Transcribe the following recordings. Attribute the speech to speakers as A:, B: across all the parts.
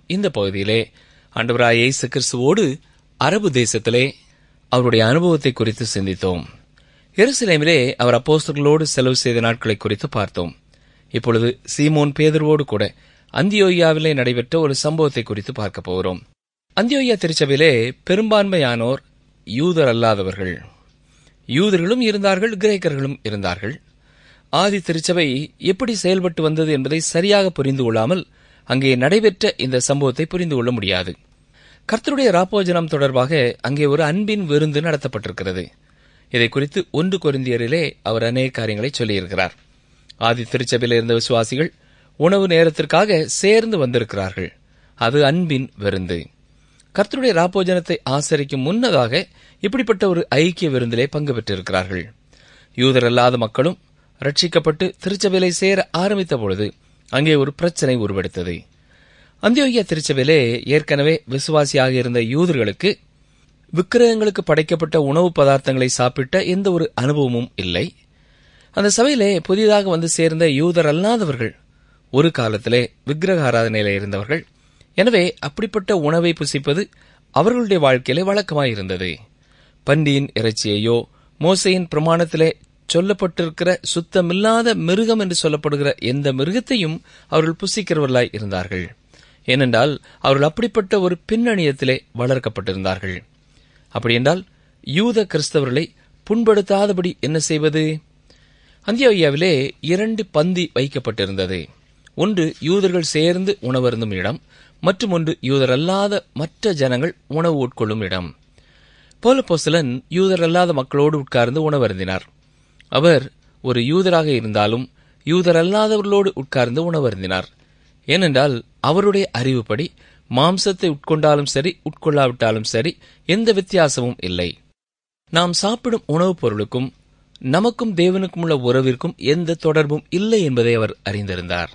A: இந்த பகுதியிலே ஆண்டவராய் இயேசு கிறிஸ்துவோடு அரபு தேசத்திலே அவருடைய அனுபவத்தை குறித்து சிந்தித்தோம் எருசலேமிலே அவர் அப்போஸ்தலர்களோடு செலவு செய்த நாட்களை குறித்து பார்த்தோம் இப்பொழுது சீமோன் பேதர்வோடு கூட அந்தியோயாவிலே நடைபெற்ற ஒரு சம்பவத்தை குறித்து பார்க்க போகிறோம் அந்தியோயா திருச்சபையிலே பெரும்பான்மையானோர் யூதர் அல்லாதவர்கள் யூதர்களும் இருந்தார்கள் கிரேக்கர்களும் இருந்தார்கள் ஆதி திருச்சபை எப்படி செயல்பட்டு வந்தது என்பதை சரியாக புரிந்து கொள்ளாமல் அங்கே நடைபெற்ற இந்த சம்பவத்தை புரிந்து கொள்ள முடியாது கர்த்தருடைய ராப்போஜனம் தொடர்பாக அங்கே ஒரு அன்பின் விருந்து நடத்தப்பட்டிருக்கிறது இதை குறித்து ஒன்று கொரிந்தியரிலே அவர் அநேக காரியங்களை சொல்லியிருக்கிறார் ஆதி திருச்சபையில் இருந்த விசுவாசிகள் உணவு நேரத்திற்காக சேர்ந்து வந்திருக்கிறார்கள் அது அன்பின் விருந்து கர்த்தருடைய ராப்போஜனத்தை ஆசரிக்கும் முன்னதாக இப்படிப்பட்ட ஒரு ஐக்கிய விருந்திலே பங்கு பெற்றிருக்கிறார்கள் யூதர் அல்லாத மக்களும் ரட்சிக்கப்பட்டு திருச்சபையிலே சேர ஆரம்பித்த பொழுது அங்கே ஒரு பிரச்சனை உருவெடுத்தது அந்தியோகியா திருச்சபையிலே ஏற்கனவே விசுவாசியாக இருந்த யூதர்களுக்கு விக்கிரகங்களுக்கு படைக்கப்பட்ட உணவு பதார்த்தங்களை சாப்பிட்ட எந்த ஒரு அனுபவமும் இல்லை அந்த சபையிலே புதிதாக வந்து சேர்ந்த யூதர் அல்லாதவர்கள் ஒரு காலத்திலே விக்கிரக ஆராதனையில இருந்தவர்கள் எனவே அப்படிப்பட்ட உணவை புசிப்பது அவர்களுடைய வாழ்க்கையிலே வழக்கமாயிருந்தது பன்றியின் இறைச்சியையோ மோசையின் பிரமாணத்திலே சொல்லப்பட்டிருக்கிற சுத்தமில்லாத மிருகம் என்று சொல்லப்படுகிற எந்த மிருகத்தையும் அவர்கள் புசிக்கிறவர்களாய் இருந்தார்கள் ஏனென்றால் அவர்கள் அப்படிப்பட்ட ஒரு பின்னணியத்திலே வளர்க்கப்பட்டிருந்தார்கள் அப்படியென்றால் யூத கிறிஸ்தவர்களை புண்படுத்தாதபடி என்ன செய்வது அந்தியோயாவிலே இரண்டு பந்தி வைக்கப்பட்டிருந்தது ஒன்று யூதர்கள் சேர்ந்து உணவருந்தும் இடம் மற்றும் ஒன்று யூதர் அல்லாத மற்ற ஜனங்கள் உணவு உட்கொள்ளும் இடம் போலப்போசலன் யூதர் அல்லாத மக்களோடு உட்கார்ந்து உணவருந்தினார் அவர் ஒரு யூதராக இருந்தாலும் யூதர் அல்லாதவர்களோடு உட்கார்ந்து உணவருந்தினார் ஏனென்றால் அவருடைய அறிவுப்படி மாம்சத்தை உட்கொண்டாலும் சரி உட்கொள்ளாவிட்டாலும் சரி எந்த வித்தியாசமும் இல்லை நாம் சாப்பிடும் உணவுப் பொருளுக்கும் நமக்கும் தேவனுக்கும் உள்ள உறவிற்கும் எந்த தொடர்பும் இல்லை என்பதை அவர் அறிந்திருந்தார்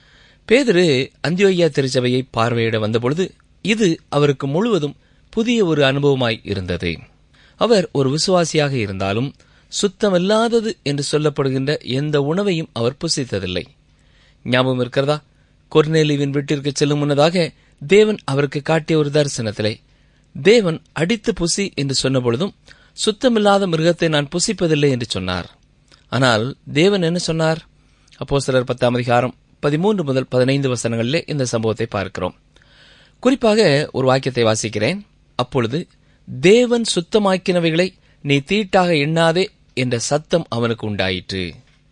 A: பேதிரு அந்தியோயா திருச்சபையை பார்வையிட வந்தபொழுது இது அவருக்கு முழுவதும் புதிய ஒரு அனுபவமாய் இருந்தது அவர் ஒரு விசுவாசியாக இருந்தாலும் சுத்தமில்லாதது என்று சொல்லப்படுகின்ற எந்த உணவையும் அவர் புசித்ததில்லை ஞாபகம் இருக்கிறதா கொர்நேலிவின் வீட்டிற்கு செல்லும் முன்னதாக தேவன் அவருக்கு காட்டிய ஒரு தரிசனத்திலே தேவன் அடித்து புசி என்று சொன்னபொழுதும் சுத்தமில்லாத மிருகத்தை நான் புசிப்பதில்லை என்று சொன்னார் ஆனால் தேவன் என்ன சொன்னார் அப்போ சிலர் பத்தாம் அதிகாரம் பதிமூன்று முதல் பதினைந்து வசனங்களிலே இந்த சம்பவத்தை பார்க்கிறோம் குறிப்பாக ஒரு வாக்கியத்தை வாசிக்கிறேன் அப்பொழுது தேவன் சுத்தமாக்கினவைகளை நீ தீட்டாக எண்ணாதே என்ற சத்தம் அவனுக்கு உண்டாயிற்று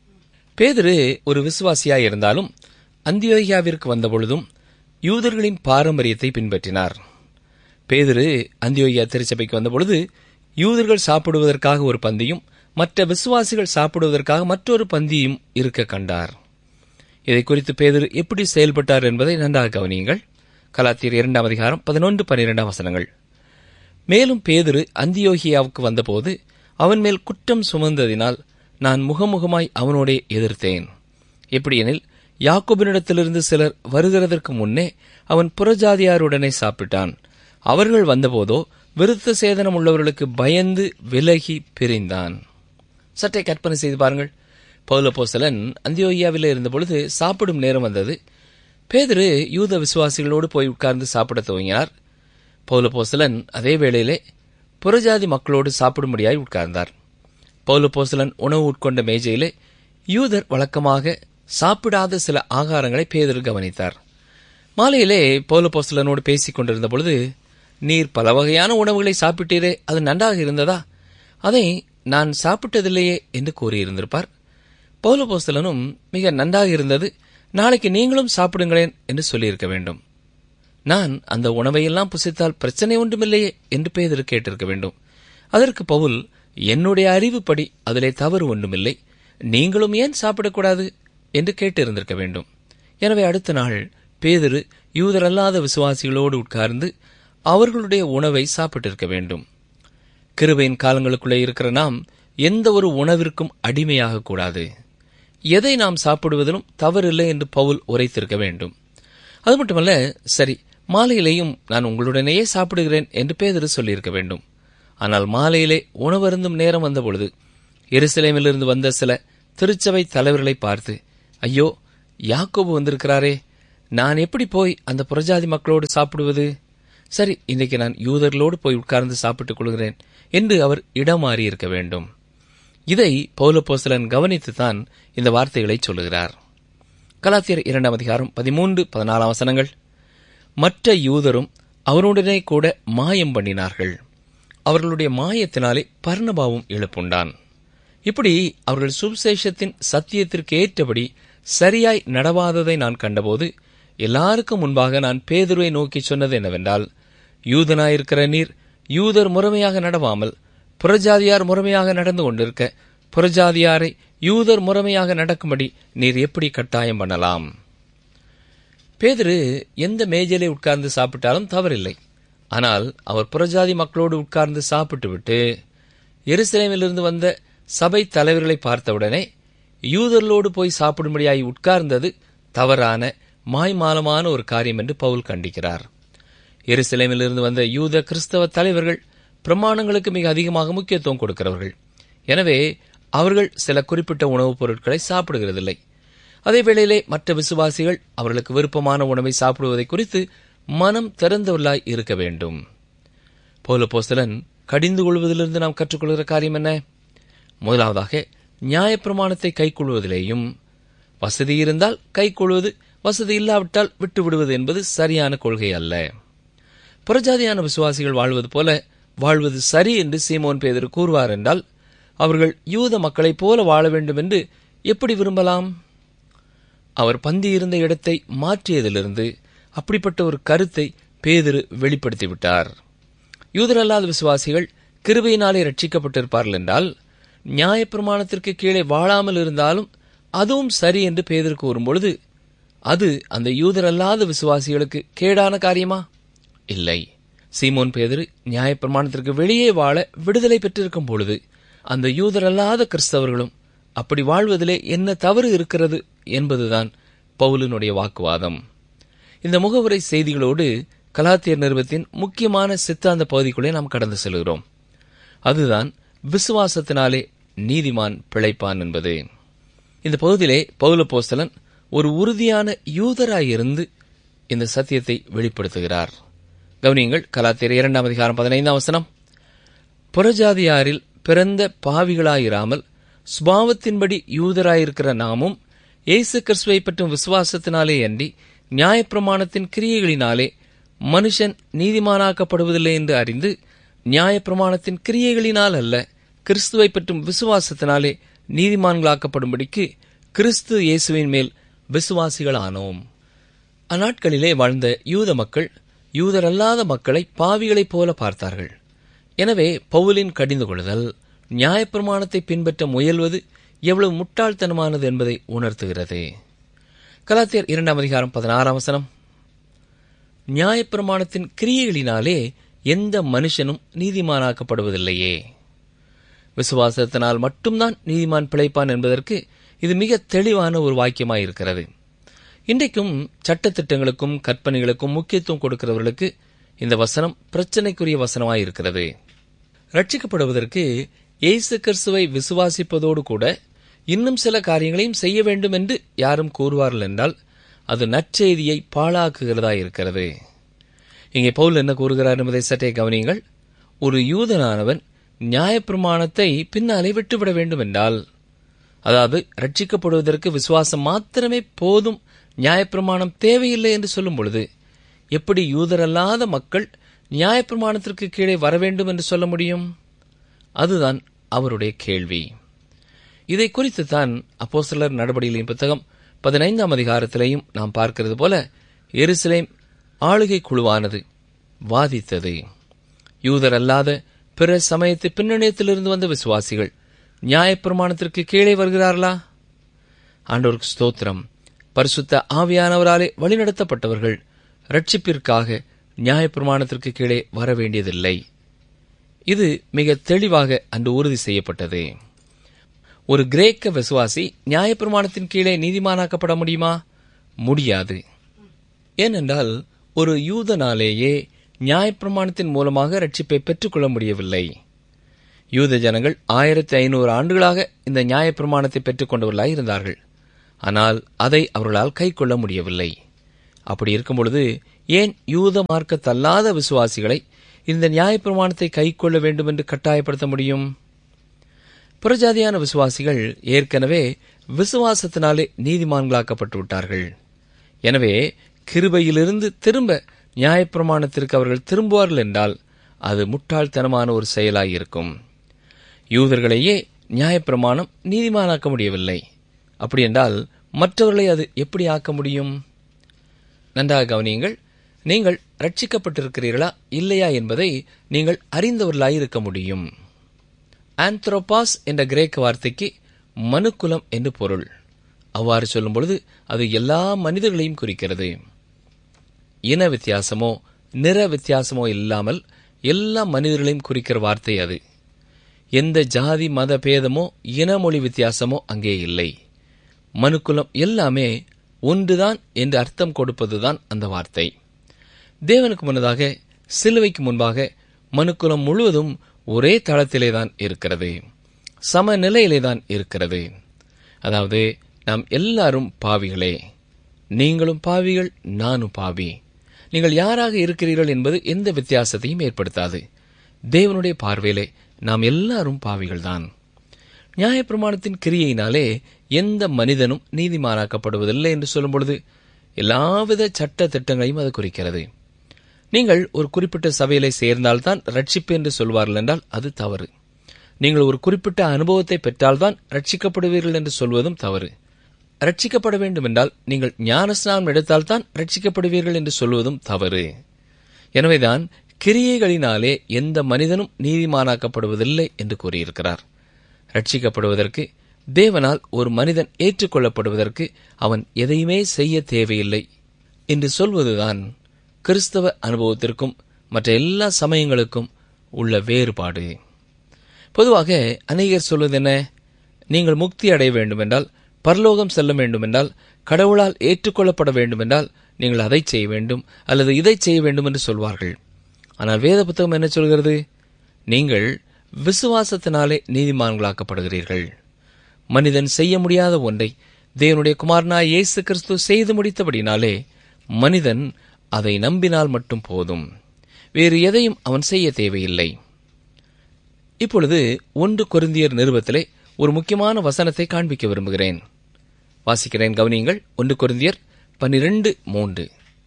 A: பேதுரு ஒரு விசுவாசியாய் இருந்தாலும் அந்தியோகியாவிற்கு வந்தபொழுதும் யூதர்களின் பாரம்பரியத்தை பின்பற்றினார் பேதுரு அந்தியோகியா திருச்சபைக்கு வந்தபொழுது யூதர்கள் சாப்பிடுவதற்காக ஒரு பந்தியும் மற்ற விசுவாசிகள் சாப்பிடுவதற்காக மற்றொரு பந்தியும் இருக்க கண்டார் இதை குறித்து பேதுரு எப்படி செயல்பட்டார் என்பதை நன்றாக கவனியுங்கள் கலாத்தியர் இரண்டாம் அதிகாரம் பதினொன்று பன்னிரெண்டாம் வசனங்கள் மேலும் பேதுரு அந்தியோகியாவுக்கு வந்தபோது அவன் மேல் குற்றம் சுமந்ததினால் நான் முகமுகமாய் அவனோடே எதிர்த்தேன் எப்படியெனில் யாக்கோபினிடத்திலிருந்து சிலர் வருகிறதற்கு முன்னே அவன் புறஜாதியாருடனே சாப்பிட்டான் அவர்கள் வந்தபோதோ விருத்த சேதனம் உள்ளவர்களுக்கு பயந்து விலகி பிரிந்தான் சற்றே கற்பனை செய்து பாருங்கள் பௌலபோசலன் அந்தியோகியாவில் இருந்தபொழுது சாப்பிடும் நேரம் வந்தது பேதுரு யூத விசுவாசிகளோடு போய் உட்கார்ந்து சாப்பிட துவங்கினார் பௌலபோசலன் அதே வேளையிலே புறஜாதி மக்களோடு சாப்பிடும்படியாய் உட்கார்ந்தார் பௌலபோசலன் உணவு உட்கொண்ட மேஜையிலே யூதர் வழக்கமாக சாப்பிடாத சில ஆகாரங்களை பேதர் கவனித்தார் மாலையிலே பௌலபோசலனோடு பேசிக் கொண்டிருந்த பொழுது நீர் பல வகையான உணவுகளை சாப்பிட்டீரே அது நன்றாக இருந்ததா அதை நான் சாப்பிட்டதில்லையே என்று கூறியிருந்திருப்பார் பௌலபோஸ்தலனும் மிக நன்றாக இருந்தது நாளைக்கு நீங்களும் சாப்பிடுங்களேன் என்று சொல்லியிருக்க வேண்டும் நான் அந்த உணவையெல்லாம் புசித்தால் பிரச்சனை ஒன்றுமில்லையே என்று பேதர் கேட்டிருக்க வேண்டும் அதற்கு பவுல் என்னுடைய அறிவுப்படி அதிலே தவறு ஒன்றுமில்லை நீங்களும் ஏன் சாப்பிடக்கூடாது என்று கேட்டிருந்திருக்க வேண்டும் எனவே அடுத்த நாள் பேதரு யூதரல்லாத விசுவாசிகளோடு உட்கார்ந்து அவர்களுடைய உணவை சாப்பிட்டிருக்க வேண்டும் கிருபையின் காலங்களுக்குள்ளே இருக்கிற நாம் எந்த ஒரு உணவிற்கும் அடிமையாக கூடாது எதை நாம் சாப்பிடுவதிலும் தவறில்லை என்று பவுல் உரைத்திருக்க வேண்டும் அது மட்டுமல்ல சரி மாலையிலேயும் நான் உங்களுடனேயே சாப்பிடுகிறேன் என்று பேதரு சொல்லியிருக்க வேண்டும் ஆனால் மாலையிலே உணவருந்தும் நேரம் வந்தபொழுது எருசலேமிலிருந்து வந்த சில திருச்சபை தலைவர்களை பார்த்து ஐயோ யாக்கோபு வந்திருக்கிறாரே நான் எப்படி போய் அந்த புறஜாதி மக்களோடு சாப்பிடுவது சரி இன்றைக்கு நான் யூதர்களோடு போய் உட்கார்ந்து சாப்பிட்டுக் கொள்கிறேன் என்று அவர் இடம் மாறியிருக்க வேண்டும் இதை பௌலப்போஸ்தலன் கவனித்துத்தான் இந்த வார்த்தைகளை சொல்லுகிறார் கலாத்தியர் இரண்டாம் அதிகாரம் பதிமூன்று பதினாலாம் வசனங்கள் மற்ற யூதரும் அவருடனே கூட மாயம் பண்ணினார்கள் அவர்களுடைய மாயத்தினாலே பர்ணபாவும் எழுப்புண்டான் இப்படி அவர்கள் சுவிசேஷத்தின் சத்தியத்திற்கு ஏற்றபடி சரியாய் நடவாததை நான் கண்டபோது எல்லாருக்கும் முன்பாக நான் பேதுருவை நோக்கி சொன்னது என்னவென்றால் யூதனாயிருக்கிற நீர் யூதர் முறைமையாக நடவாமல் புறஜாதியார் முறைமையாக நடந்து கொண்டிருக்க புறஜாதியாரை யூதர் முறைமையாக நடக்கும்படி நீர் எப்படி கட்டாயம் பண்ணலாம் பேதுரு எந்த மேஜையிலே உட்கார்ந்து சாப்பிட்டாலும் தவறில்லை ஆனால் அவர் புறஜாதி மக்களோடு உட்கார்ந்து சாப்பிட்டுவிட்டு எருசலேமிலிருந்து வந்த சபை தலைவர்களை பார்த்தவுடனே யூதர்களோடு போய் சாப்பிடும்படியாய் உட்கார்ந்தது தவறான மாய்மாலமான ஒரு காரியம் என்று பவுல் கண்டிக்கிறார் எருசலேமிலிருந்து வந்த யூத கிறிஸ்தவ தலைவர்கள் பிரமாணங்களுக்கு மிக அதிகமாக முக்கியத்துவம் கொடுக்கிறவர்கள் எனவே அவர்கள் சில குறிப்பிட்ட உணவுப் பொருட்களை சாப்பிடுகிறதில்லை அதே வேளையிலே மற்ற விசுவாசிகள் அவர்களுக்கு விருப்பமான உணவை சாப்பிடுவதை குறித்து மனம் திறந்தவர்களாய் இருக்க வேண்டும் பௌலப்போஸ்தலன் கடிந்து கொள்வதிலிருந்து நாம் கற்றுக்கொள்கிற காரியம் என்ன முதலாவதாக நியாயப்பிரமாணத்தை கைக்கொள்வதிலேயும் வசதி இருந்தால் கைக்கொள்வது வசதி இல்லாவிட்டால் விட்டு விடுவது என்பது சரியான கொள்கை அல்ல புறஜாதியான விசுவாசிகள் வாழ்வது போல வாழ்வது சரி என்று சீமோன் பேதர் கூறுவார் என்றால் அவர்கள் யூத மக்களைப் போல வாழ வேண்டும் என்று எப்படி விரும்பலாம் அவர் பந்தி இருந்த இடத்தை மாற்றியதிலிருந்து அப்படிப்பட்ட ஒரு கருத்தை பேதிரு வெளிப்படுத்திவிட்டார் யூதரல்லாத விசுவாசிகள் கிருபையினாலே ரட்சிக்கப்பட்டிருப்பார்கள் என்றால் நியாயப்பிரமாணத்திற்கு கீழே வாழாமல் இருந்தாலும் அதுவும் சரி என்று பேதர் கூறும்பொழுது அது அந்த யூதரல்லாத விசுவாசிகளுக்கு கேடான காரியமா இல்லை சீமோன் பேதரு நியாயப்பிரமாணத்திற்கு வெளியே வாழ விடுதலை பெற்றிருக்கும் பொழுது அந்த யூதரல்லாத கிறிஸ்தவர்களும் அப்படி வாழ்வதிலே என்ன தவறு இருக்கிறது என்பதுதான் பவுலினுடைய வாக்குவாதம் இந்த முகவுரை செய்திகளோடு கலாத்தியர் நிறுவத்தின் முக்கியமான சித்தாந்த பகுதிக்குள்ளே நாம் கடந்து செல்கிறோம் அதுதான் விசுவாசத்தினாலே நீதிமான் பிழைப்பான் என்பது இந்த பகுதியிலே பௌல போஸ்தலன் ஒரு உறுதியான யூதராயிருந்து இந்த சத்தியத்தை வெளிப்படுத்துகிறார் கவனியங்கள் கலாத்தியர் இரண்டாம் அதிகாரம் பதினைந்தாம் வசனம் புறஜாதியாரில் பிறந்த பாவிகளாயிராமல் சுபாவத்தின்படி யூதராயிருக்கிற நாமும் இயேசு கிறிஸ்துவை பற்றும் விசுவாசத்தினாலே அன்றி நியாயப்பிரமாணத்தின் கிரியைகளினாலே மனுஷன் நீதிமானாக்கப்படுவதில்லை என்று அறிந்து நியாயப்பிரமாணத்தின் கிரியைகளினால் அல்ல கிறிஸ்துவை பற்றும் விசுவாசத்தினாலே நீதிமான்களாக்கப்படும்படிக்கு கிறிஸ்து இயேசுவின் மேல் விசுவாசிகளானோம் அந்நாட்களிலே வாழ்ந்த யூத மக்கள் யூதரல்லாத மக்களை பாவிகளைப் போல பார்த்தார்கள் எனவே பவுலின் கடிந்து கொள்ளுதல் நியாயப்பிரமாணத்தை பின்பற்ற முயல்வது எவ்வளவு முட்டாள்தனமானது என்பதை உணர்த்துகிறது கலாத்தியர் இரண்டாம் அதிகாரம் பதினாறாம் வசனம் நியாயப்பிரமாணத்தின் கிரியைகளினாலே எந்த மனுஷனும் நீதிமானாக்கப்படுவதில்லையே விசுவாசத்தினால் மட்டும்தான் நீதிமான் பிழைப்பான் என்பதற்கு இது மிக தெளிவான ஒரு வாக்கியமாயிருக்கிறது இன்றைக்கும் சட்டத்திட்டங்களுக்கும் கற்பனைகளுக்கும் முக்கியத்துவம் கொடுக்கிறவர்களுக்கு இந்த வசனம் பிரச்சனைக்குரிய வசனமாயிருக்கிறது ரட்சிக்கப்படுவதற்கு இயேசு கிறிஸ்துவை விசுவாசிப்பதோடு கூட இன்னும் சில காரியங்களையும் செய்ய வேண்டும் என்று யாரும் கூறுவார்கள் என்றால் அது நற்செய்தியை பாழாக்குகிறதா இருக்கிறது இங்கே பவுல் என்ன கூறுகிறார் என்பதை சற்றே கவனியுங்கள் ஒரு யூதனானவன் நியாயப்பிரமாணத்தை பின்னாலே விட்டுவிட வேண்டும் என்றால் அதாவது ரட்சிக்கப்படுவதற்கு விசுவாசம் மாத்திரமே போதும் நியாயப்பிரமாணம் தேவையில்லை என்று சொல்லும் பொழுது எப்படி யூதரல்லாத மக்கள் நியாயப்பிரமாணத்திற்கு கீழே வர வேண்டும் என்று சொல்ல முடியும் அதுதான் அவருடைய கேள்வி இதை குறித்து தான் அப்போஸ்தலர் நடவடிக்கைகளின் புத்தகம் பதினைந்தாம் அதிகாரத்திலேயும் நாம் பார்க்கிறது போல எருசலேம் ஆளுகை குழுவானது வாதித்தது யூதர் அல்லாத பிற சமயத்து பின்னணியத்திலிருந்து வந்த விசுவாசிகள் நியாயப்பிரமாணத்திற்கு கீழே வருகிறார்களா ஆண்டோருக்கு ஸ்தோத்திரம் பரிசுத்த ஆவியானவராலே வழிநடத்தப்பட்டவர்கள் ரட்சிப்பிற்காக நியாயப்பிரமாணத்திற்கு கீழே வர வேண்டியதில்லை இது மிக தெளிவாக அன்று உறுதி செய்யப்பட்டது ஒரு கிரேக்க விசுவாசி நியாயப்பிரமாணத்தின் கீழே நீதிமானாக்கப்பட முடியுமா முடியாது ஏனென்றால் ஒரு யூதனாலேயே நியாயப்பிரமாணத்தின் மூலமாக ரட்சிப்பை பெற்றுக்கொள்ள முடியவில்லை யூத ஜனங்கள் ஆயிரத்தி ஐநூறு ஆண்டுகளாக இந்த நியாயப்பிரமாணத்தை பெற்றுக்கொண்டவர்களாய் இருந்தார்கள் ஆனால் அதை அவர்களால் கைக்கொள்ள முடியவில்லை அப்படி இருக்கும் பொழுது ஏன் யூத மார்க்கத்தல்லாத விசுவாசிகளை இந்த நியாயப்பிரமாணத்தை கைக்கொள்ள வேண்டும் என்று கட்டாயப்படுத்த முடியும் புறஜாதியான விசுவாசிகள் ஏற்கனவே விசுவாசத்தினாலே நீதிமான்களாக்கப்பட்டு விட்டார்கள் எனவே கிருபையிலிருந்து திரும்ப நியாயப்பிரமாணத்திற்கு அவர்கள் திரும்புவார்கள் என்றால் அது முட்டாள்தனமான ஒரு செயலாயிருக்கும் யூதர்களையே நியாயப்பிரமாணம் நீதிமானாக்க முடியவில்லை அப்படி என்றால் மற்றவர்களை அது எப்படி ஆக்க முடியும் நன்றாக கவனியுங்கள் நீங்கள் ரட்சிக்கப்பட்டிருக்கிறீர்களா இல்லையா என்பதை நீங்கள் அறிந்தவர்களாய் இருக்க முடியும் ஆந்த்ரோபாஸ் என்ற கிரேக்க வார்த்தைக்கு மனுக்குலம் என்று பொருள் அவ்வாறு சொல்லும் பொழுது அது எல்லா மனிதர்களையும் குறிக்கிறது இன வித்தியாசமோ நிற வித்தியாசமோ இல்லாமல் எல்லா மனிதர்களையும் குறிக்கிற வார்த்தை அது எந்த ஜாதி மத பேதமோ இனமொழி வித்தியாசமோ அங்கே இல்லை மனுக்குலம் எல்லாமே ஒன்றுதான் என்று அர்த்தம் கொடுப்பதுதான் அந்த வார்த்தை தேவனுக்கு முன்னதாக சிலுவைக்கு முன்பாக மனுக்குலம் முழுவதும் ஒரே தளத்திலே தான் இருக்கிறது சமநிலையிலே தான் இருக்கிறது அதாவது நாம் எல்லாரும் பாவிகளே நீங்களும் பாவிகள் நானும் பாவி நீங்கள் யாராக இருக்கிறீர்கள் என்பது எந்த வித்தியாசத்தையும் ஏற்படுத்தாது தேவனுடைய பார்வையிலே நாம் எல்லாரும் பாவிகள்தான் நியாயப்பிரமாணத்தின் கிரியையினாலே எந்த மனிதனும் நீதிமானாக்கப்படுவதில்லை என்று சொல்லும் பொழுது எல்லாவித சட்ட திட்டங்களையும் அது குறிக்கிறது நீங்கள் ஒரு குறிப்பிட்ட சபையிலே சேர்ந்தால்தான் ரட்சிப்பு என்று சொல்வார்கள் என்றால் அது தவறு நீங்கள் ஒரு குறிப்பிட்ட அனுபவத்தை பெற்றால்தான் ரட்சிக்கப்படுவீர்கள் என்று சொல்வதும் தவறு ரட்சிக்கப்பட வேண்டும் என்றால் நீங்கள் ஞானஸ்நானம் எடுத்தால்தான் ரட்சிக்கப்படுவீர்கள் என்று சொல்வதும் தவறு எனவேதான் கிரியைகளினாலே எந்த மனிதனும் நீதிமானாக்கப்படுவதில்லை என்று கூறியிருக்கிறார் ரட்சிக்கப்படுவதற்கு தேவனால் ஒரு மனிதன் ஏற்றுக்கொள்ளப்படுவதற்கு அவன் எதையுமே செய்ய தேவையில்லை என்று சொல்வதுதான் கிறிஸ்தவ அனுபவத்திற்கும் மற்ற எல்லா சமயங்களுக்கும் உள்ள வேறுபாடு பொதுவாக அநேகர் சொல்வது என்ன நீங்கள் முக்தி அடைய வேண்டுமென்றால் பரலோகம் செல்ல வேண்டுமென்றால் கடவுளால் ஏற்றுக்கொள்ளப்பட வேண்டுமென்றால் நீங்கள் அதை செய்ய வேண்டும் அல்லது இதை செய்ய வேண்டும் என்று சொல்வார்கள் ஆனால் வேத புத்தகம் என்ன சொல்கிறது நீங்கள் விசுவாசத்தினாலே நீதிமான்களாக்கப்படுகிறீர்கள் மனிதன் செய்ய முடியாத ஒன்றை தேவனுடைய குமாரனாய் இயேசு கிறிஸ்து செய்து முடித்தபடினாலே மனிதன் அதை நம்பினால் மட்டும் போதும் வேறு எதையும் அவன் செய்ய தேவையில்லை இப்பொழுது ஒன்று கொருந்தியர் நிருபத்திலே ஒரு முக்கியமான வசனத்தை காண்பிக்க விரும்புகிறேன் வாசிக்கிறேன் கவனியுங்கள் ஒன்று கொருந்தியர் பனிரெண்டு மூன்று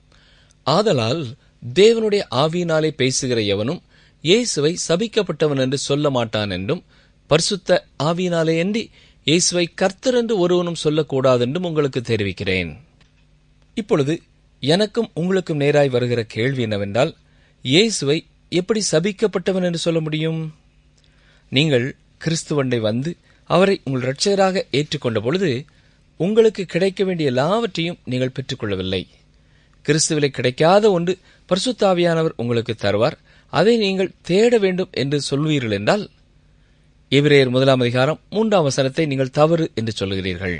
A: ஆதலால் தேவனுடைய ஆவியினாலே பேசுகிற எவனும் இயேசுவை சபிக்கப்பட்டவன் என்று சொல்ல மாட்டான் என்றும் பரிசுத்த ஆவியினாலே அன்றி இயேசுவை கர்த்தர் என்று ஒருவனும் சொல்லக்கூடாதென்றும் உங்களுக்கு தெரிவிக்கிறேன் இப்பொழுது எனக்கும் உங்களுக்கும் நேராய் வருகிற கேள்வி என்னவென்றால் இயேசுவை எப்படி சபிக்கப்பட்டவன் என்று சொல்ல முடியும் நீங்கள் கிறிஸ்துவண்டை வந்து அவரை உங்கள் இரட்சகராக ஏற்றுக்கொண்ட பொழுது உங்களுக்கு கிடைக்க வேண்டிய எல்லாவற்றையும் நீங்கள் பெற்றுக்கொள்ளவில்லை கிறிஸ்துவிலே கிடைக்காத ஒன்று பரிசுத்தாவியானவர் உங்களுக்கு தருவார் அதை நீங்கள் தேட வேண்டும் என்று சொல்வீர்கள் என்றால் எபிரேயர் முதலாம் அதிகாரம் மூன்றாம் வசனத்தை நீங்கள் தவறு என்று சொல்கிறீர்கள்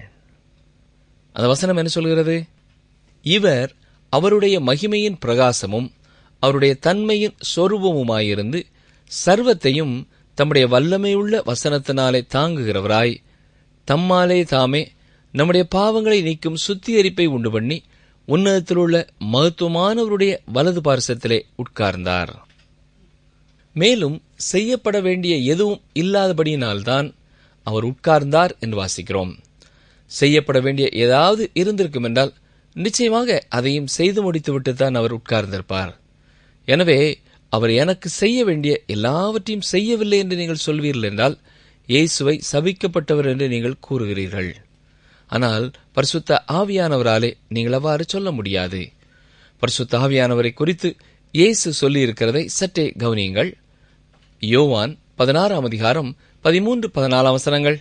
A: அந்த வசனம் என்ன சொல்கிறது இவர் அவருடைய மகிமையின் பிரகாசமும் அவருடைய தன்மையின் சொரூபமுமாயிருந்து சர்வத்தையும் தம்முடைய வல்லமையுள்ள வசனத்தினாலே தாங்குகிறவராய் தம்மாலே தாமே நம்முடைய பாவங்களை நீக்கும் சுத்திகரிப்பை உண்டு பண்ணி உன்னதத்திலுள்ள மகத்துவமானவருடைய வலது பார்சத்திலே உட்கார்ந்தார் மேலும் செய்யப்பட வேண்டிய எதுவும் இல்லாதபடியினால்தான் அவர் உட்கார்ந்தார் என்று வாசிக்கிறோம் செய்யப்பட வேண்டிய ஏதாவது இருந்திருக்கும் என்றால் நிச்சயமாக அதையும் செய்து முடித்துவிட்டு தான் அவர் உட்கார்ந்திருப்பார் எனவே அவர் எனக்கு செய்ய வேண்டிய எல்லாவற்றையும் செய்யவில்லை என்று நீங்கள் சொல்வீர்கள் என்றால் இயேசுவை சபிக்கப்பட்டவர் என்று நீங்கள் கூறுகிறீர்கள் ஆனால் பரிசுத்த ஆவியானவராலே நீங்கள் அவ்வாறு சொல்ல முடியாது பரிசுத்த ஆவியானவரை குறித்து இயேசு சொல்லியிருக்கிறதை சற்றே கவனியுங்கள் யோவான் பதினாறாம் அதிகாரம் பதிமூன்று பதினாலாம் வசனங்கள்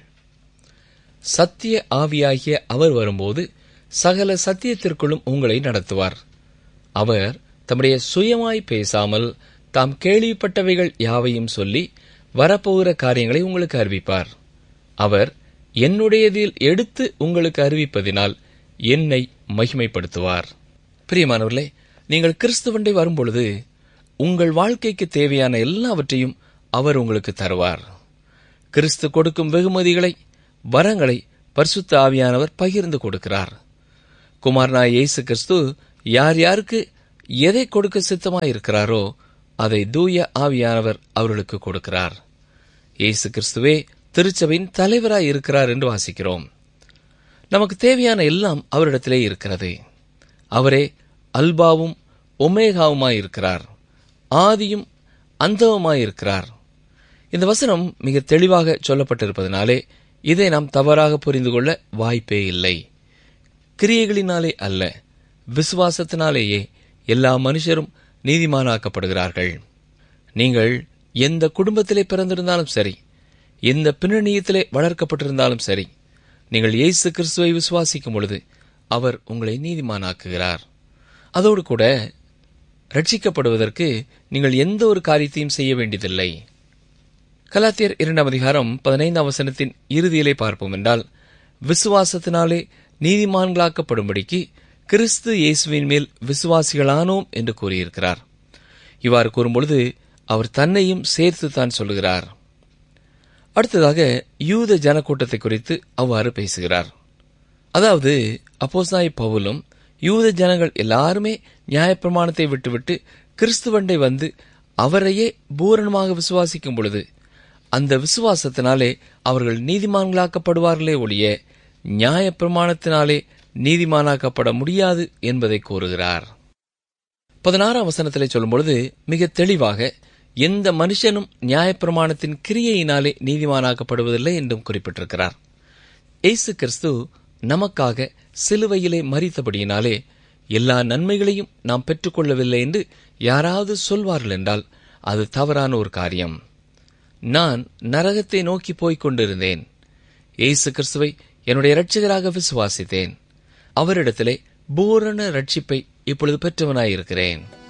A: சத்திய ஆவியாகிய அவர் வரும்போது சகல சத்தியத்திற்குள்ளும் உங்களை நடத்துவார் அவர் தம்முடைய சுயமாய் பேசாமல் தாம் கேள்விப்பட்டவைகள் யாவையும் சொல்லி வரப்போகிற காரியங்களை உங்களுக்கு அறிவிப்பார் அவர் என்னுடையதில் எடுத்து உங்களுக்கு அறிவிப்பதினால் என்னை மகிமைப்படுத்துவார் பிரியமானவர்களே நீங்கள் கிறிஸ்துவண்டை வரும்பொழுது உங்கள் வாழ்க்கைக்கு தேவையான எல்லாவற்றையும் அவர் உங்களுக்கு தருவார் கிறிஸ்து கொடுக்கும் வெகுமதிகளை வரங்களை பரிசுத்த ஆவியானவர் பகிர்ந்து கொடுக்கிறார் குமாரனாய் இயேசு கிறிஸ்து யார் யாருக்கு எதை கொடுக்க சித்தமாயிருக்கிறாரோ அதை தூய ஆவியானவர் அவர்களுக்கு கொடுக்கிறார் இயேசு கிறிஸ்துவே திருச்சபையின் தலைவராய் இருக்கிறார் என்று வாசிக்கிறோம் நமக்கு தேவையான எல்லாம் அவரிடத்திலே இருக்கிறது அவரே அல்பாவும் ஒமேகாவுமாய் இருக்கிறார் ஆதியும் அந்தவுமாய் இருக்கிறார் இந்த வசனம் மிக தெளிவாக சொல்லப்பட்டிருப்பதனாலே இதை நாம் தவறாக புரிந்து கொள்ள வாய்ப்பே இல்லை கிரியைகளினாலே அல்ல விசுவாசத்தினாலேயே எல்லா மனுஷரும் நீதிமானாக்கப்படுகிறார்கள் நீங்கள் எந்த குடும்பத்திலே பிறந்திருந்தாலும் சரி எந்த பின்னணியத்திலே வளர்க்கப்பட்டிருந்தாலும் சரி நீங்கள் இயேசு கிறிஸ்துவை விசுவாசிக்கும் பொழுது அவர் உங்களை நீதிமானாக்குகிறார் அதோடு கூட ரட்சிக்கப்படுவதற்கு நீங்கள் எந்த ஒரு காரியத்தையும் செய்ய வேண்டியதில்லை கலாத்தியர் இரண்டாம் அதிகாரம் பதினைந்தாம் வசனத்தின் இறுதியிலே பார்ப்போம் என்றால் விசுவாசத்தினாலே நீதிமான்களாக்கப்படும்படிக்கு கிறிஸ்து இயேசுவின் மேல் விசுவாசிகளானோம் என்று கூறியிருக்கிறார் இவ்வாறு கூறும்பொழுது அவர் தன்னையும் சேர்த்து தான் சொல்லுகிறார் அடுத்ததாக யூத ஜனக்கூட்டத்தை குறித்து அவ்வாறு பேசுகிறார் அதாவது அப்போஸ்தாய் பவுலும் யூத ஜனங்கள் எல்லாருமே நியாயப்பிரமாணத்தை விட்டுவிட்டு கிறிஸ்துவண்டை வந்து அவரையே பூரணமாக விசுவாசிக்கும் பொழுது அந்த விசுவாசத்தினாலே அவர்கள் நீதிமான்களாக்கப்படுவார்களே ஒழிய நியாயப்பிரமாணத்தினாலே நீதிமானாக்கப்பட முடியாது என்பதை கூறுகிறார் பதினாறாம் வசனத்திலே சொல்லும்பொழுது மிக தெளிவாக எந்த மனுஷனும் நியாயப்பிரமாணத்தின் கிரியையினாலே நீதிமானாக்கப்படுவதில்லை என்றும் குறிப்பிட்டிருக்கிறார் இயேசு கிறிஸ்து நமக்காக சிலுவையிலே மறித்தபடியினாலே எல்லா நன்மைகளையும் நாம் பெற்றுக்கொள்ளவில்லை என்று யாராவது சொல்வார்கள் என்றால் அது தவறான ஒரு காரியம் நான் நரகத்தை நோக்கி போய்க் கொண்டிருந்தேன் இயேசு கிறிஸ்துவை என்னுடைய இரட்சகராக விசுவாசித்தேன் அவரிடத்திலே பூரண ரட்சிப்பை இப்பொழுது பெற்றவனாயிருக்கிறேன்